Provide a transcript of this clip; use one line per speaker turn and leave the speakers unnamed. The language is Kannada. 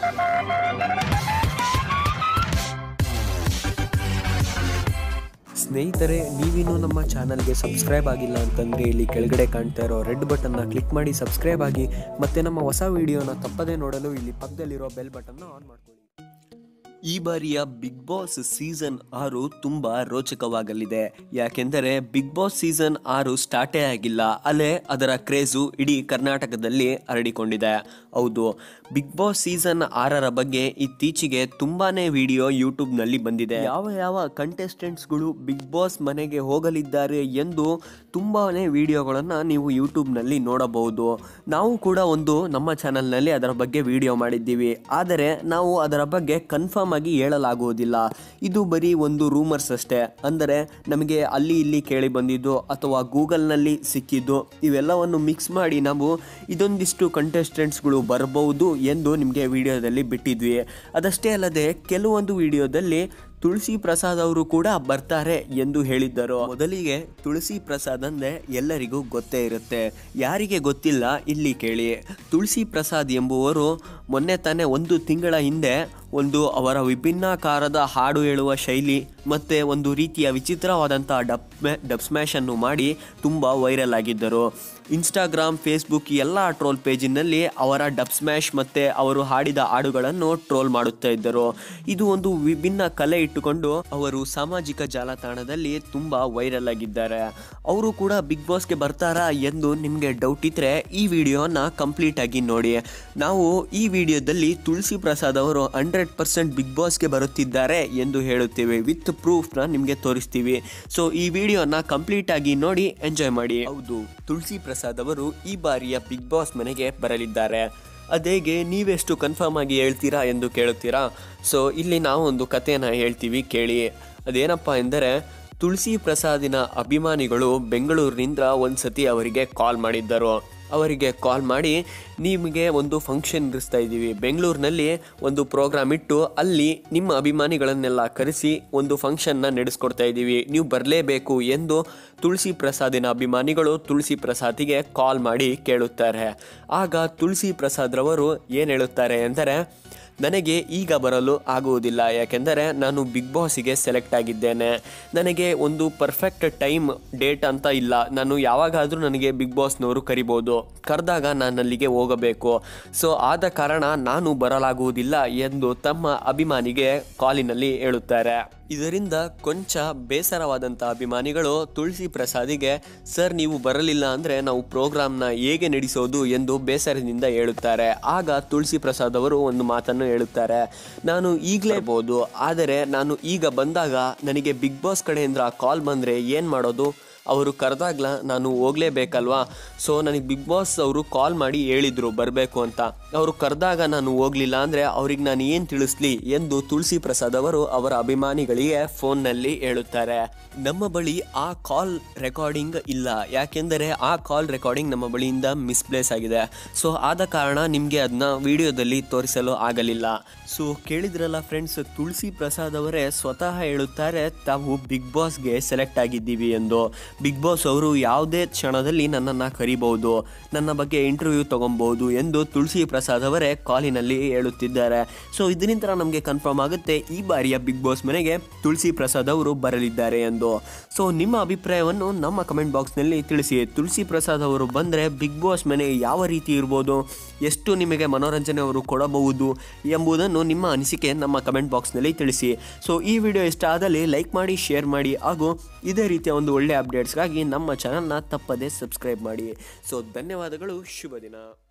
ಸ್ನೇಹಿತರೆ ನೀವಿನ್ನೂ ನಮ್ಮ ಚಾನಲ್ಗೆ ಸಬ್ಸ್ಕ್ರೈಬ್ ಆಗಿಲ್ಲ ಅಂತಂದರೆ ಇಲ್ಲಿ ಕೆಳಗಡೆ ಕಾಣ್ತಾ ಇರೋ ರೆಡ್ ಬಟನ್ನ ಕ್ಲಿಕ್ ಮಾಡಿ ಸಬ್ಸ್ಕ್ರೈಬ್ ಆಗಿ ಮತ್ತು ನಮ್ಮ ಹೊಸ ವಿಡಿಯೋನ ತಪ್ಪದೇ ನೋಡಲು ಇಲ್ಲಿ ಪಕ್ಕದಲ್ಲಿರೋ ಬೆಲ್ ಬಟನ್ನ ಆನ್ ಮಾಡ್ಕೊಳ್ಳಿ ಈ ಬಾರಿಯ ಬಿಗ್ ಬಾಸ್ ಸೀಸನ್ ಆರು ತುಂಬಾ ರೋಚಕವಾಗಲಿದೆ ಯಾಕೆಂದರೆ ಬಿಗ್ ಬಾಸ್ ಸೀಸನ್ ಆರು ಸ್ಟಾರ್ಟೇ ಆಗಿಲ್ಲ ಅಲ್ಲೇ ಅದರ ಕ್ರೇಜು ಇಡೀ ಕರ್ನಾಟಕದಲ್ಲಿ ಹರಡಿಕೊಂಡಿದೆ ಹೌದು ಬಿಗ್ ಬಾಸ್ ಸೀಸನ್ ಆರರ ಬಗ್ಗೆ ಇತ್ತೀಚೆಗೆ ತುಂಬಾನೇ ವಿಡಿಯೋ ಯೂಟ್ಯೂಬ್ನಲ್ಲಿ ಬಂದಿದೆ ಯಾವ ಯಾವ ಕಂಟೆಸ್ಟೆಂಟ್ಸ್ಗಳು ಬಿಗ್ ಬಾಸ್ ಮನೆಗೆ ಹೋಗಲಿದ್ದಾರೆ ಎಂದು ತುಂಬಾನೇ ವಿಡಿಯೋಗಳನ್ನು ನೀವು ಯೂಟ್ಯೂಬ್ನಲ್ಲಿ ನೋಡಬಹುದು ನಾವು ಕೂಡ ಒಂದು ನಮ್ಮ ಚಾನಲ್ನಲ್ಲಿ ಅದರ ಬಗ್ಗೆ ವಿಡಿಯೋ ಮಾಡಿದ್ದೀವಿ ಆದರೆ ನಾವು ಅದರ ಬಗ್ಗೆ ಕನ್ಫರ್ಮ್ ಆಗಿ ಹೇಳಲಾಗುವುದಿಲ್ಲ ಇದು ಬರೀ ಒಂದು ರೂಮರ್ಸ್ ಅಷ್ಟೇ ಅಂದರೆ ನಮಗೆ ಅಲ್ಲಿ ಇಲ್ಲಿ ಕೇಳಿ ಬಂದಿದ್ದು ಅಥವಾ ಗೂಗಲ್ನಲ್ಲಿ ಸಿಕ್ಕಿದ್ದು ಇವೆಲ್ಲವನ್ನು ಮಿಕ್ಸ್ ಮಾಡಿ ನಾವು ಇದೊಂದಿಷ್ಟು ಕಂಟೆಸ್ಟೆಂಟ್ಸ್ಗಳು ಬರಬಹುದು ಎಂದು ನಿಮಗೆ ವಿಡಿಯೋದಲ್ಲಿ ಬಿಟ್ಟಿದ್ವಿ ಅದಷ್ಟೇ ಅಲ್ಲದೆ ಕೆಲವೊಂದು ವಿಡಿಯೋದಲ್ಲಿ ತುಳಸಿ ಪ್ರಸಾದ್ ಅವರು ಕೂಡ ಬರ್ತಾರೆ ಎಂದು ಹೇಳಿದ್ದರು ಮೊದಲಿಗೆ ತುಳಸಿ ಪ್ರಸಾದ್ ಅಂದ್ರೆ ಎಲ್ಲರಿಗೂ ಗೊತ್ತೇ ಇರುತ್ತೆ ಯಾರಿಗೆ ಗೊತ್ತಿಲ್ಲ ಇಲ್ಲಿ ಕೇಳಿ ತುಳಸಿ ಪ್ರಸಾದ್ ಎಂಬುವರು ಮೊನ್ನೆ ತಾನೇ ಒಂದು ತಿಂಗಳ ಹಿಂದೆ ಒಂದು ಅವರ ವಿಭಿನ್ನಕಾರದ ಹಾಡು ಹೇಳುವ ಶೈಲಿ ಮತ್ತೆ ಒಂದು ರೀತಿಯ ವಿಚಿತ್ರವಾದಂಥ ಡಬ್ ಡಬ್ ಸ್ಮ್ಯಾಶ್ ಅನ್ನು ಮಾಡಿ ತುಂಬ ವೈರಲ್ ಆಗಿದ್ದರು ಇನ್ಸ್ಟಾಗ್ರಾಮ್ ಫೇಸ್ಬುಕ್ ಎಲ್ಲ ಟ್ರೋಲ್ ಪೇಜಿನಲ್ಲಿ ಅವರ ಡಬ್ ಸ್ಮ್ಯಾಶ್ ಮತ್ತೆ ಅವರು ಹಾಡಿದ ಹಾಡುಗಳನ್ನು ಟ್ರೋಲ್ ಮಾಡುತ್ತಾ ಇದ್ದರು ಇದು ಒಂದು ವಿಭಿನ್ನ ಕಲೆ ಇಟ್ಟುಕೊಂಡು ಅವರು ಸಾಮಾಜಿಕ ಜಾಲತಾಣದಲ್ಲಿ ತುಂಬಾ ವೈರಲ್ ಆಗಿದ್ದಾರೆ ಅವರು ಕೂಡ ಬಿಗ್ ಬಾಸ್ಗೆ ಬರ್ತಾರಾ ಎಂದು ನಿಮಗೆ ಡೌಟ್ ಇದ್ರೆ ಈ ವಿಡಿಯೋನ ಕಂಪ್ಲೀಟ್ ಆಗಿ ನೋಡಿ ನಾವು ಈ ವಿಡಿಯೋದಲ್ಲಿ ತುಳಸಿ ಪ್ರಸಾದ್ ಅವರು ಹಂಡ್ರೆಡ್ ಪರ್ಸೆಂಟ್ ಬಿಗ್ ಬಾಸ್ಗೆ ಬರುತ್ತಿದ್ದಾರೆ ಎಂದು ಹೇಳುತ್ತೇವೆ ವಿತ್ ಪ್ರೂಫ್ನ ನಿಮಗೆ ತೋರಿಸ್ತೀವಿ ಸೊ ಈ ವಿಡಿಯೋನ ಕಂಪ್ಲೀಟ್ ಆಗಿ ನೋಡಿ ಎಂಜಾಯ್ ಮಾಡಿ ಹೌದು ತುಳಸಿ ಪ್ರಸಾದ್ ಅವರು ಈ ಬಾರಿಯ ಬಿಗ್ ಬಾಸ್ ಮನೆಗೆ ಬರಲಿದ್ದಾರೆ ಅದೇಗೆ ನೀವೆಷ್ಟು ಕನ್ಫರ್ಮ್ ಆಗಿ ಹೇಳ್ತೀರಾ ಎಂದು ಕೇಳುತ್ತೀರಾ ಸೊ ಇಲ್ಲಿ ನಾವು ಒಂದು ಕಥೆಯನ್ನು ಹೇಳ್ತೀವಿ ಕೇಳಿ ಅದೇನಪ್ಪ ಎಂದರೆ ತುಳಸಿ ಪ್ರಸಾದಿನ ಅಭಿಮಾನಿಗಳು ಬೆಂಗಳೂರಿನಿಂದ ಒಂದ್ಸತಿ ಅವರಿಗೆ ಕಾಲ್ ಮಾಡಿದ್ದರು ಅವರಿಗೆ ಕಾಲ್ ಮಾಡಿ ನಿಮಗೆ ಒಂದು ಫಂಕ್ಷನ್ ಇರಿಸ್ತಾ ಇದ್ದೀವಿ ಬೆಂಗಳೂರಿನಲ್ಲಿ ಒಂದು ಪ್ರೋಗ್ರಾಮ್ ಇಟ್ಟು ಅಲ್ಲಿ ನಿಮ್ಮ ಅಭಿಮಾನಿಗಳನ್ನೆಲ್ಲ ಕರೆಸಿ ಒಂದು ಫಂಕ್ಷನ್ನ ನಡೆಸ್ಕೊಡ್ತಾ ಇದ್ದೀವಿ ನೀವು ಬರಲೇಬೇಕು ಎಂದು ತುಳಸಿ ಪ್ರಸಾದಿನ ಅಭಿಮಾನಿಗಳು ತುಳಸಿ ಪ್ರಸಾದಿಗೆ ಕಾಲ್ ಮಾಡಿ ಕೇಳುತ್ತಾರೆ ಆಗ ತುಳಸಿ ಪ್ರಸಾದ್ರವರು ಏನು ಹೇಳುತ್ತಾರೆ ಎಂದರೆ ನನಗೆ ಈಗ ಬರಲು ಆಗುವುದಿಲ್ಲ ಯಾಕೆಂದರೆ ನಾನು ಬಿಗ್ ಬಾಸಿಗೆ ಸೆಲೆಕ್ಟ್ ಆಗಿದ್ದೇನೆ ನನಗೆ ಒಂದು ಪರ್ಫೆಕ್ಟ್ ಟೈಮ್ ಡೇಟ್ ಅಂತ ಇಲ್ಲ ನಾನು ಯಾವಾಗಾದರೂ ನನಗೆ ಬಿಗ್ ಬಾಸ್ನವರು ಕರಿಬೋದು ಕರೆದಾಗ ನಾನು ಅಲ್ಲಿಗೆ ಹೋಗಬೇಕು ಸೊ ಆದ ಕಾರಣ ನಾನು ಬರಲಾಗುವುದಿಲ್ಲ ಎಂದು ತಮ್ಮ ಅಭಿಮಾನಿಗೆ ಕಾಲಿನಲ್ಲಿ ಹೇಳುತ್ತಾರೆ ಇದರಿಂದ ಕೊಂಚ ಬೇಸರವಾದಂಥ ಅಭಿಮಾನಿಗಳು ತುಳಸಿ ಪ್ರಸಾದಿಗೆ ಸರ್ ನೀವು ಬರಲಿಲ್ಲ ಅಂದರೆ ನಾವು ಪ್ರೋಗ್ರಾಮ್ನ ಹೇಗೆ ನಡೆಸೋದು ಎಂದು ಬೇಸರದಿಂದ ಹೇಳುತ್ತಾರೆ ಆಗ ತುಳಸಿ ಪ್ರಸಾದ್ ಅವರು ಒಂದು ಮಾತನ್ನು ಹೇಳುತ್ತಾರೆ ನಾನು ಈಗಲೇ ಬೋದು ಆದರೆ ನಾನು ಈಗ ಬಂದಾಗ ನನಗೆ ಬಿಗ್ ಬಾಸ್ ಕಡೆಯಿಂದ ಕಾಲ್ ಬಂದರೆ ಏನು ಮಾಡೋದು ಅವರು ಕರೆದಾಗ್ಲ ನಾನು ಹೋಗಲೇಬೇಕಲ್ವಾ ಸೊ ನನಗೆ ಬಿಗ್ ಬಾಸ್ ಅವರು ಕಾಲ್ ಮಾಡಿ ಹೇಳಿದರು ಬರಬೇಕು ಅಂತ ಅವರು ಕರೆದಾಗ ನಾನು ಹೋಗಲಿಲ್ಲ ಅಂದರೆ ಅವ್ರಿಗೆ ನಾನು ಏನು ತಿಳಿಸ್ಲಿ ಎಂದು ತುಳಸಿ ಪ್ರಸಾದ್ ಅವರು ಅವರ ಅಭಿಮಾನಿಗಳಿಗೆ ಫೋನ್ನಲ್ಲಿ ಹೇಳುತ್ತಾರೆ ನಮ್ಮ ಬಳಿ ಆ ಕಾಲ್ ರೆಕಾರ್ಡಿಂಗ್ ಇಲ್ಲ ಯಾಕೆಂದರೆ ಆ ಕಾಲ್ ರೆಕಾರ್ಡಿಂಗ್ ನಮ್ಮ ಬಳಿಯಿಂದ ಮಿಸ್ಪ್ಲೇಸ್ ಆಗಿದೆ ಸೊ ಆದ ಕಾರಣ ನಿಮಗೆ ಅದನ್ನ ವಿಡಿಯೋದಲ್ಲಿ ತೋರಿಸಲು ಆಗಲಿಲ್ಲ ಸೊ ಕೇಳಿದ್ರಲ್ಲ ಫ್ರೆಂಡ್ಸ್ ತುಳಸಿ ಪ್ರಸಾದ್ ಅವರೇ ಸ್ವತಃ ಹೇಳುತ್ತಾರೆ ತಾವು ಬಿಗ್ ಬಾಸ್ಗೆ ಸೆಲೆಕ್ಟ್ ಆಗಿದ್ದೀವಿ ಎಂದು ಬಿಗ್ ಬಾಸ್ ಅವರು ಯಾವುದೇ ಕ್ಷಣದಲ್ಲಿ ನನ್ನನ್ನು ಕರಿಬಹುದು ನನ್ನ ಬಗ್ಗೆ ಇಂಟರ್ವ್ಯೂ ತಗೊಬಹುದು ಎಂದು ತುಳಸಿ ಪ್ರಸಾದ್ ಅವರೇ ಕಾಲಿನಲ್ಲಿ ಹೇಳುತ್ತಿದ್ದಾರೆ ಸೊ ಇದರಿಂದ ನಮಗೆ ಕನ್ಫರ್ಮ್ ಆಗುತ್ತೆ ಈ ಬಾರಿಯ ಬಿಗ್ ಬಾಸ್ ಮನೆಗೆ ತುಳಸಿ ಪ್ರಸಾದ್ ಅವರು ಬರಲಿದ್ದಾರೆ ಎಂದು ಸೊ ನಿಮ್ಮ ಅಭಿಪ್ರಾಯವನ್ನು ನಮ್ಮ ಕಮೆಂಟ್ ಬಾಕ್ಸ್ನಲ್ಲಿ ತಿಳಿಸಿ ತುಳಸಿ ಪ್ರಸಾದ್ ಅವರು ಬಂದರೆ ಬಿಗ್ ಬಾಸ್ ಮನೆ ಯಾವ ರೀತಿ ಇರ್ಬೋದು ಎಷ್ಟು ನಿಮಗೆ ಮನೋರಂಜನೆ ಅವರು ಕೊಡಬಹುದು ಎಂಬುದನ್ನು ನಿಮ್ಮ ಅನಿಸಿಕೆ ನಮ್ಮ ಕಮೆಂಟ್ ಬಾಕ್ಸ್ನಲ್ಲಿ ತಿಳಿಸಿ ಸೊ ಈ ವಿಡಿಯೋ ಇಷ್ಟ ಆದಲ್ಲಿ ಲೈಕ್ ಮಾಡಿ ಶೇರ್ ಮಾಡಿ ಹಾಗೂ ಇದೇ ರೀತಿಯ ಒಂದು ಒಳ್ಳೆಯ ಅಪ್ಡೇಟ್ಸ್ಗಾಗಿ ನಮ್ಮ ಚಾನಲ್ನ ತಪ್ಪದೇ ಸಬ್ಸ್ಕ್ರೈಬ್ ಮಾಡಿ ಸೊ ಧನ್ಯವಾದಗಳು ಶುಭ ದಿನ